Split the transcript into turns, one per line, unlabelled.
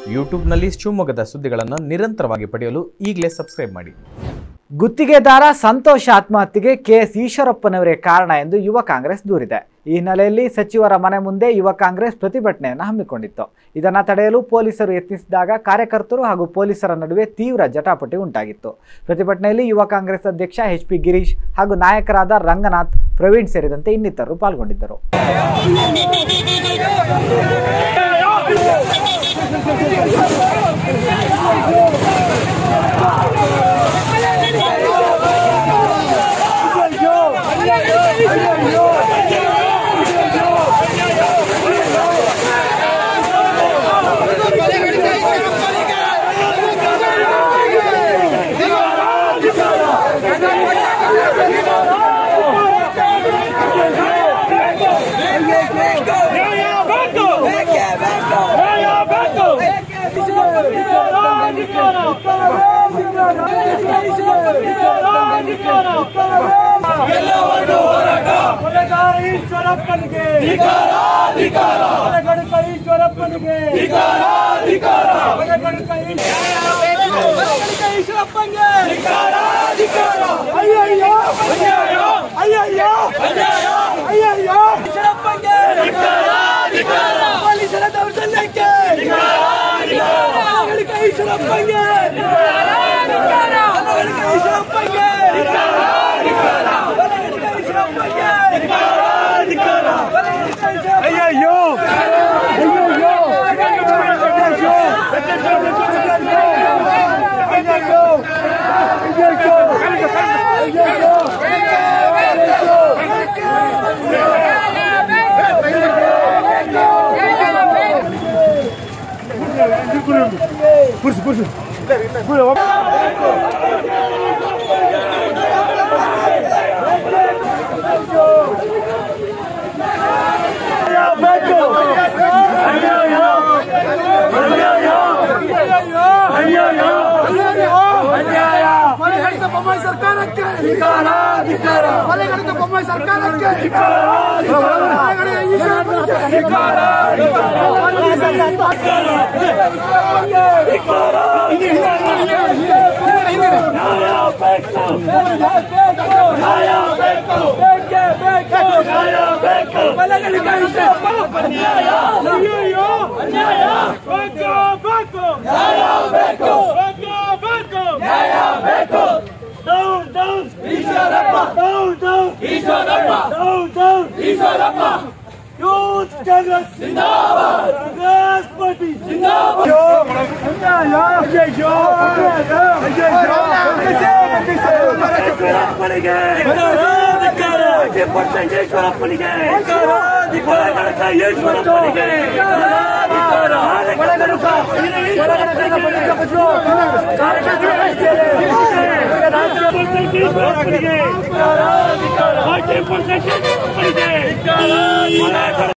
ಯೂಟ್ಯೂಬ್ನಲ್ಲಿ ಶಿವಮೊಗ್ಗದ ಸುದ್ದಿಗಳನ್ನು ನಿರಂತರವಾಗಿ ಪಡೆಯಲು ಈಗಲೇ ಸಬ್ಸ್ಕ್ರೈಬ್ ಮಾಡಿ
ಗುತ್ತಿಗೆದಾರ ಸಂತೋಷ್ ಆತ್ಮಹತ್ಯೆಗೆ ಕೆಎಸ್ ಈಶ್ವರಪ್ಪನವರೇ ಕಾರಣ ಎಂದು ಯುವ ಕಾಂಗ್ರೆಸ್ ದೂರಿದೆ ಈ ಹಿನ್ನೆಲೆಯಲ್ಲಿ ಸಚಿವರ ಮನೆ ಮುಂದೆ ಯುವ ಕಾಂಗ್ರೆಸ್ ಪ್ರತಿಭಟನೆಯನ್ನು ಹಮ್ಮಿಕೊಂಡಿತ್ತು ಇದನ್ನು ತಡೆಯಲು ಪೊಲೀಸರು ಯತ್ನಿಸಿದಾಗ ಕಾರ್ಯಕರ್ತರು ಹಾಗೂ ಪೊಲೀಸರ ನಡುವೆ ತೀವ್ರ ಜಟಾಪಟಿ ಉಂಟಾಗಿತ್ತು ಪ್ರತಿಭಟನೆಯಲ್ಲಿ ಯುವ ಕಾಂಗ್ರೆಸ್ ಅಧ್ಯಕ್ಷ ಎಚ್ ಪಿ ಗಿರೀಶ್ ಹಾಗೂ ನಾಯಕರಾದ ರಂಗನಾಥ್ ಪ್ರವೀಣ್ ಸೇರಿದಂತೆ ಇನ್ನಿತರರು ಪಾಲ್ಗೊಂಡಿದ್ದರು
ಈಶ್ವರಪ್ಪನಿಗೆ ಹೊರಗಡುಕ ಈಶ್ವರಪ್ಪನಿಗೆ ಹೊರಗಡುಕ ಈಶ್ವರಪ್ಪನಿಗೆ ಅಯ್ಯಯ್ಯೋ ಅಯ್ಯಯ್ಯೋ ಅಯ್ಯಯ್ಯೋ ಈಶ್ವರಪ್ಪನಿಗೆ ಪೊಲೀಸರ ದೌರ್ಜನ್ಯಕ್ಕೆ ಹೊರಗಡುಕ ಈಶ್ವರಪ್ಪನಿಗೆ ಹೊರಗಡುಕ ಈಶ್ವರಪ್ಪನಿಗೆ ಹೊರಗಡುಕ ಈಶ್ವರಪ್ಪನಿಗೆ ಅಯ್ಯಯ್ಯೋ ಅಯ್ಯಯ್ಯೋ ಮನೆಗಡಿತ ಬೊಮ್ಮಾಯಿ ಸರ್ಕಾರಕ್ಕೆ ಮನೆಗಡಿತ ಬೊಮ್ಮಾಯಿ ಸರ್ಕಾರಕ್ಕೆ ಮನೆಗಡಿತ ಈಶ್ವರಪ್ಪನಿಗೆ ಮನೆಗಳಿಗೆ ಅಯ್ಯಯ್ಯೋ ಅನ್ಯಾಯ ಬೇಕು ಬೇಕು ನ್ಯಾಯ ಬೇಕು ಬೇಕು ಬೇಕು ನ್ಯಾಯ ಬೇಕು down down Eshwarappa down down Eshwarappa down down Eshwarappa youth Congress ಜಿಂದಾಬಾದ್ ಕಾಂಗ್ರೆಸ್ ಪಾರ್ಟಿ ಜಿಂದಾಬಾದ್ ಅಯ್ಯಯ್ಯೋ ಅಯ್ಯಯ್ಯೋ ಈಶ್ವರಪ್ಪನಿಗೆ ಈಶ್ವರಪ್ಪನಿಗೆ ಈಶ್ವರಪ್ಪನಿಗೆ ಈಶ್ವರಪ್ಪನಿಗೆ